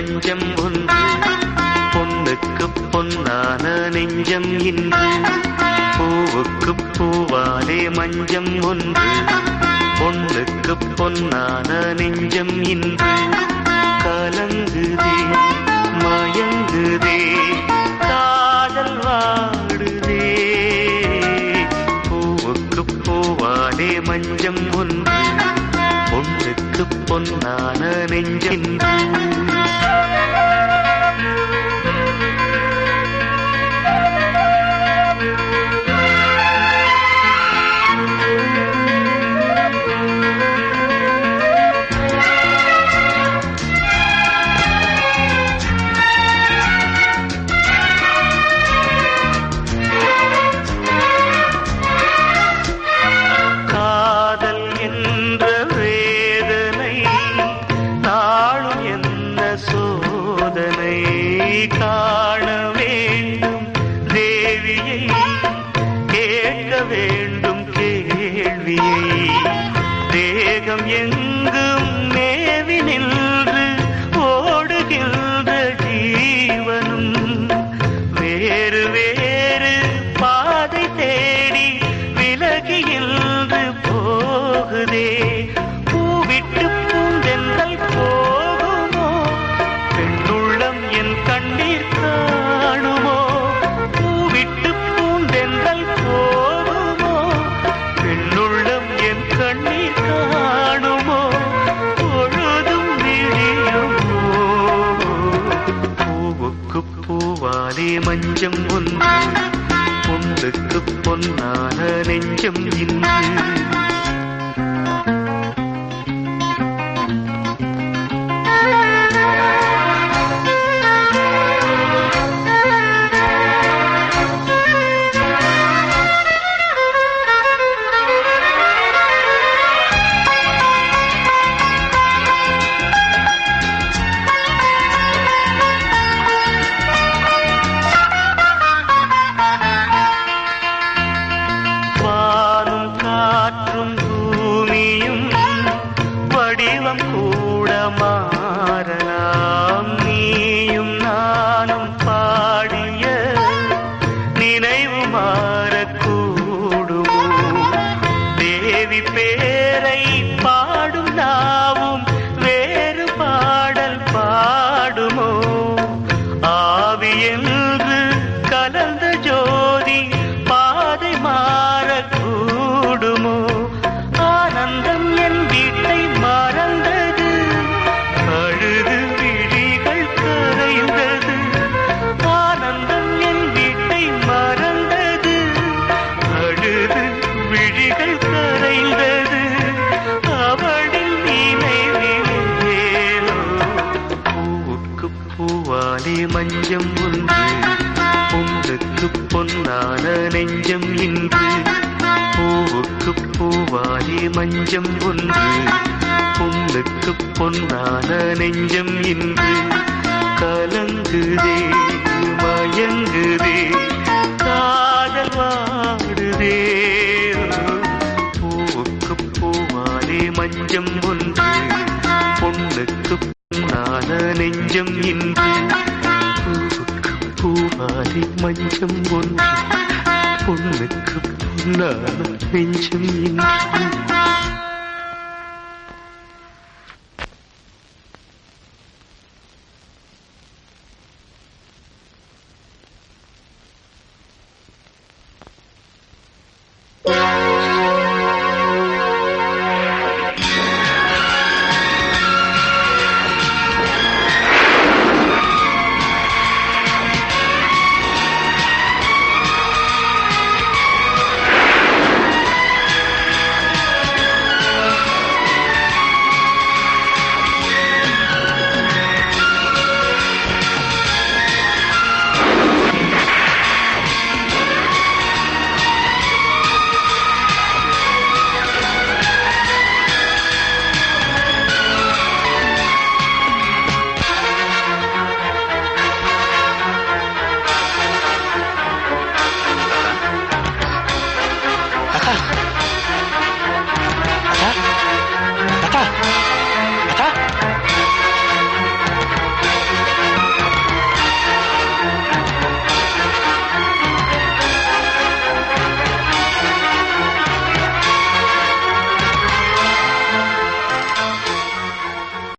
மஞ்சம் ஒன்று பொண்ணுக்கு பொன்னான நெஞ்சம் இன்று பூவுக்கு பூவாலே மஞ்சம் ஒன்று பொண்ணுக்கு பொன்னான நெஞ்சம் இன்று கலங்குதே மயங்குதே காதல் வாடுதே பூவுக்கு பூவாலே மஞ்சம் ஒன்று பொண்ணுக்கு பொன்னான நெஞ்சென்று காதல் என்ற வேதனை நாளும் என்ன சோதனை காண வேண்டும் தேவியை கேட்க வேண்டும் கேள்வியை தேகம் எங்கும் மேவி நின்று ஓடுகின்ற ஜீவனும் வேறு வேறு பாதை தேடி விலகியின்று போகுதே பூவிட்டு பூந்தென்றல் போகுமோ பெண்ணுள்ளம் என் கண்ணீர் காணுமோ பூவிட்டு பூந்தென்றல் போகுமோ பெண்ணுள்ளம் என் கண்ணீர் காணுமோ பொழுதும் விழியுமோ பூவுக்கு பூவாலே மஞ்சம் ஒன்று பொண்ணுக்கு பொன்னான நெஞ்சம் இன்று வானும் காற்றும் பூமியும் வடிவம் கூட மாறலாம் நீயும் நானும் பாடிய நினைவு மாறக்கூடுமோ தேவி பேரை பாடும் நாவும் வேறு பாடல் பாடுமோ ஆவி என்று கலந்த ஜோதி பாதை மாறக்கூடுமோ ஆனந்தம் என் வீட்டை மறந்தது அழுது விழிகள் கரைந்தது ஆனந்தம் என் வீட்டை மறந்தது அழுது விழிகள் கரைந்தது அவளின் நினைவிலேனோ பூவுக்கு பூவாலே மஞ்சம் ஒன்று பொண்ணுக்கு பொன்னான நெஞ்சம் இன்று பூவுக்கு பூவாலே மஞ்சம் ஒன்று பொண்ணுக்கு பொன்னான நெஞ்சம் இன்று கலங்குதே மயங்குதே காதல் வாடுதே பூவுக்கு பூவாலே மஞ்சம் ஒன்று பொண்ணுக்கு பொன்னான நெஞ்சம் இன்று பூவுக்கு பூவாலே மஞ்சம் ஒன்று பொண்ணுக்கு பொன்னான நெஞ்சம் இன்று